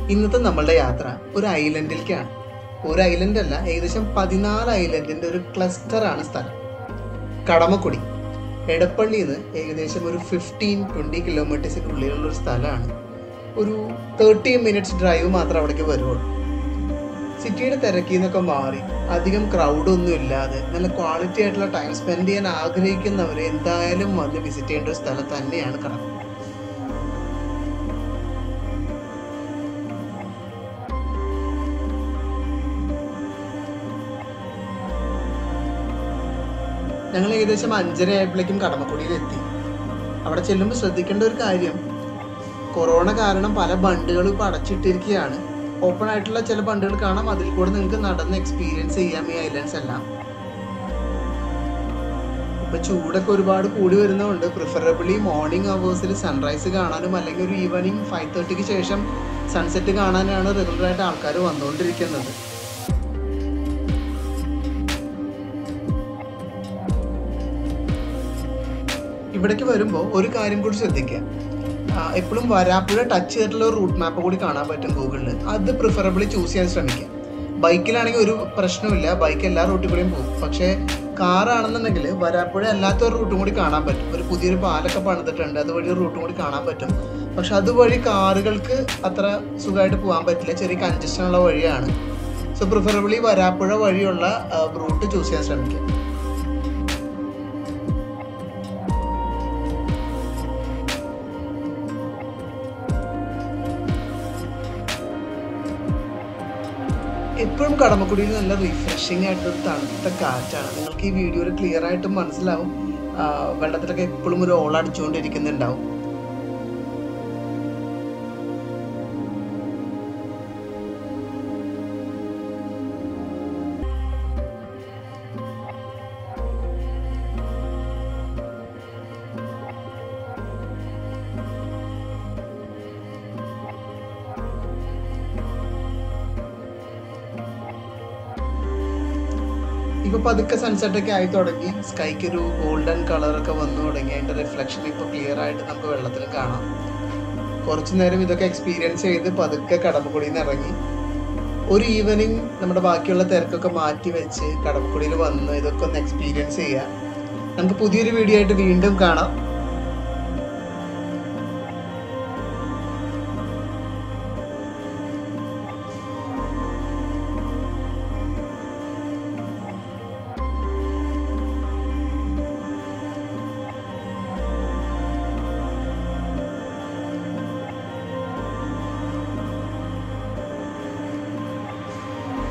ഇന്നത്തെ നമ്മളുടെ യാത്ര ഒരു ഐലൻഡിലേക്കാണ് ഒരു ഐലൻഡ് അല്ല ഏകദേശം പതിനാല് ഐലൻഡിന്റെ ഒരു ക്ലസ്റ്റർ ആണ് സ്ഥലം കടമക്കുടി എടപ്പള്ളിയിൽ നിന്ന് ഏകദേശം ഒരു ഫിഫ്റ്റീൻ ട്വൻറ്റി കിലോമീറ്റേഴ്സിൻ്റെ ഉള്ളിലുള്ള ഒരു സ്ഥലമാണ് ഒരു തേർട്ടി മിനിറ്റ്സ് ഡ്രൈവ് മാത്രം അവിടേക്ക് വരുള്ളൂ സിറ്റിയുടെ തിരക്കിൽ നിന്നൊക്കെ മാറി അധികം ക്രൗഡൊന്നും ഇല്ലാതെ നല്ല ക്വാളിറ്റി ആയിട്ടുള്ള ടൈം സ്പെൻഡ് ചെയ്യാൻ ആഗ്രഹിക്കുന്നവർ എന്തായാലും വന്ന് വിസിറ്റ് ചെയ്യേണ്ട ഒരു സ്ഥലം തന്നെയാണ് കടമക്കുടി ഞങ്ങൾ ഏകദേശം അഞ്ചര ആയപ്പോഴേക്കും കടമക്കുടിയിൽ എത്തി അവിടെ ചെല്ലുമ്പോൾ ശ്രദ്ധിക്കേണ്ട ഒരു കാര്യം കൊറോണ കാരണം പല ബണ്ടുകളും ഇപ്പോൾ അടച്ചിട്ടിരിക്കുകയാണ് ഓപ്പൺ ആയിട്ടുള്ള ചില ബണ്ടുകൾ കാണാം അതിൽ കൂടെ നിങ്ങൾക്ക് നടന്ന് എക്സ്പീരിയൻസ് ചെയ്യാം ഈ ഐലൻഡ്സ് എല്ലാം ഇപ്പൊ ചൂടൊക്കെ ഒരുപാട് കൂടി വരുന്നതുകൊണ്ട് പ്രിഫറബിളി മോർണിംഗ് അവേഴ്സിൽ സൺറൈസ് കാണാനും അല്ലെങ്കിൽ ഒരു ഈവനിങ് ഫൈവ് തേർട്ടിക്ക് ശേഷം സൺസെറ്റ് കാണാനാണ് റെഗുലറായിട്ട് ആൾക്കാർ വന്നുകൊണ്ടിരിക്കുന്നത് ഇവിടേക്ക് വരുമ്പോൾ ഒരു കാര്യം കൂടി ശ്രദ്ധിക്കുക എപ്പോഴും വരാപ്പുഴ ടച്ച് ചെയ്തിട്ടുള്ള ഒരു റൂട്ട് മാപ്പ് കൂടി കാണാൻ പറ്റും ഗൂഗിളിൽ അത് പ്രിഫറബിളി ചൂസ് ചെയ്യാൻ ശ്രമിക്കുക ബൈക്കിലാണെങ്കിൽ ഒരു പ്രശ്നമില്ല ബൈക്ക് എല്ലാ റൂട്ടിൽ കൂടിയും പോകും പക്ഷേ കാറാണെന്നുണ്ടെങ്കിൽ വരാപ്പുഴ അല്ലാത്ത ഒരു റൂട്ടും കൂടി കാണാൻ പറ്റും ഒരു പുതിയൊരു പാലൊക്കെ പണിതിട്ടുണ്ട് അതുവഴി ഒരു റൂട്ടും കൂടി കാണാൻ പറ്റും പക്ഷെ അതുവഴി കാറുകൾക്ക് അത്ര സുഖമായിട്ട് പോകാൻ പറ്റില്ല ചെറിയ കൺജഷൻ ഉള്ള വഴിയാണ് സോ പ്രിഫറബിളി വരാപ്പുഴ വഴിയുള്ള റൂട്ട് ചൂസ് ചെയ്യാൻ ശ്രമിക്കുക എപ്പോഴും കടമക്കുടിയിൽ നല്ല റിഫ്രഷിംഗ് ആയിട്ടൊരു തണുത്ത കാറ്റാണ് നിങ്ങൾക്ക് ഈ വീഡിയോയിൽ ക്ലിയർ ആയിട്ട് മനസ്സിലാവും ആ, വെള്ളത്തിലൊക്കെ എപ്പോഴും ഒരു ഓള അടിച്ചുകൊണ്ടിരിക്കുന്നുണ്ടാവും ഇപ്പൊ പതുക്കെ സൺസെറ്റ് ഒക്കെ ആയി തുടങ്ങി സ്കൈക്ക് ഒരു ഗോൾഡൻ കളറൊക്കെ വന്നു തുടങ്ങി അതിന്റെ റിഫ്ലക്ഷൻ ഇപ്പൊ ക്ലിയർ ആയിട്ട് നമുക്ക് വെള്ളത്തിൽ കാണാം കുറച്ചു നേരം ഇതൊക്കെ എക്സ്പീരിയൻസ് ചെയ്ത് പതുക്കെ കടമക്കുടിയിൽ നിന്ന് ഇറങ്ങി ഒരു ഈവനിങ് നമ്മുടെ ബാക്കിയുള്ള തിരക്കൊക്കെ മാറ്റി വെച്ച് കടമക്കുടിയിൽ വന്ന് ഇതൊക്കെ ഒന്ന് എക്സ്പീരിയൻസ് ചെയ്യാം നമുക്ക് പുതിയൊരു വീഡിയോ ആയിട്ട് വീണ്ടും കാണാം